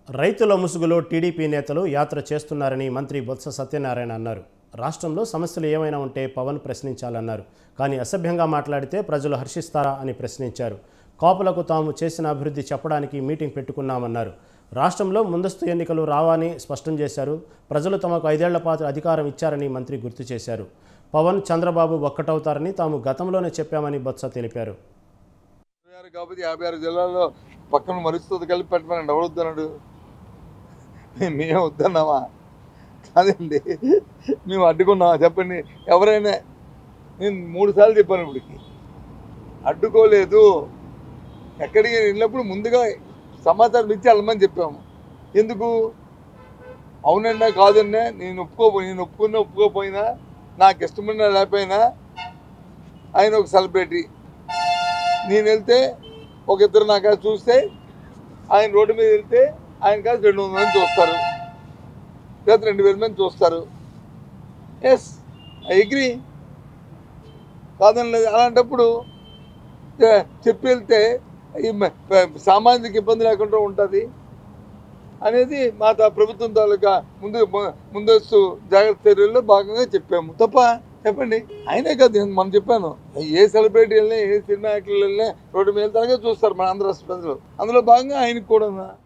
రైతుల ముసుగులో టీడీపీ నేతలు యాత్ర చేస్తున్నారని మంత్రి బొత్స సత్యనారాయణ అన్నారు రాష్ట్రంలో సమస్యలు ఏమైనా ఉంటే పవన్ ప్రశ్నించాలన్నారు కానీ అసభ్యంగా మాట్లాడితే ప్రజలు హర్షిస్తారా అని ప్రశ్నించారు కాపులకు తాము చేసిన అభివృద్ధి చెప్పడానికి మీటింగ్ పెట్టుకున్నామన్నారు రాష్ట్రంలో ముందస్తు ఎన్నికలు రావని స్పష్టం చేశారు ప్రజలు తమకు ఐదేళ్ల పాటు అధికారం ఇచ్చారని మంత్రి గుర్తు చేశారు పవన్ చంద్రబాబు ఒక్కటవుతారని తాము గతంలోనే చెప్పామని బొత్స తెలిపారు ఇరవై ఆరు కాబట్టి యాభై ఆరు జిల్లాల్లో పక్కన మరుస్తుంది కలిపి పెట్టమని ఎవరు వద్దన్నాడు మేము మేము వద్దన్నామా కాదండి మేము అడ్డుకున్నామా చెప్పండి ఎవరైనా నేను మూడు సార్లు చెప్పాను ఇప్పటికి అడ్డుకోలేదు ఎక్కడికి వెళ్ళినప్పుడు ముందుగా సమాచారం ఇచ్చి వెళ్ళమని చెప్పాము ఎందుకు అవునన్నా కాదన్నా నేను ఒప్పుకో నేను ఒప్పుకున్నా ఒప్పుకోపోయినా నాకు ఇష్టమైన లేకపోయినా ఆయన ఒక సెలబ్రిటీ నేను వెళ్తే ఒక ఇద్దరు నాకు అది చూస్తే ఆయన రోడ్డు మీద వెళ్తే ఆయన కాదు రెండు వందల మంది చూస్తారు లేదా రెండు వేల మంది చూస్తారు ఎస్ ఐ అగ్రి కాదని లేదు అలాంటప్పుడు చె- చెప్పి వెళ్తే ఈ మ- ప- సామాజిక ఇబ్బంది లేకుండా ఉంటుంది అనేది మా తా- ప్రభుత్వం తాలూకా ముందు ము- ముందస్తు జాగ్రత్త చర్యల్లో భాగంగా చెప్పాము తప్ప చెప్పండి అయినే కదా నేను మనం చెప్పాను ఏ సెలబ్రిటీ వెళ్ళినా ఏ సినిమా యాక్టర్లు వెళ్ళినా రోడ్డు మీద వెళ్తానే చూస్తారు మన ఆంధ్ర రాష్ట్ర ప్రజలు అందులో భాగంగా ఆయనకు కూడా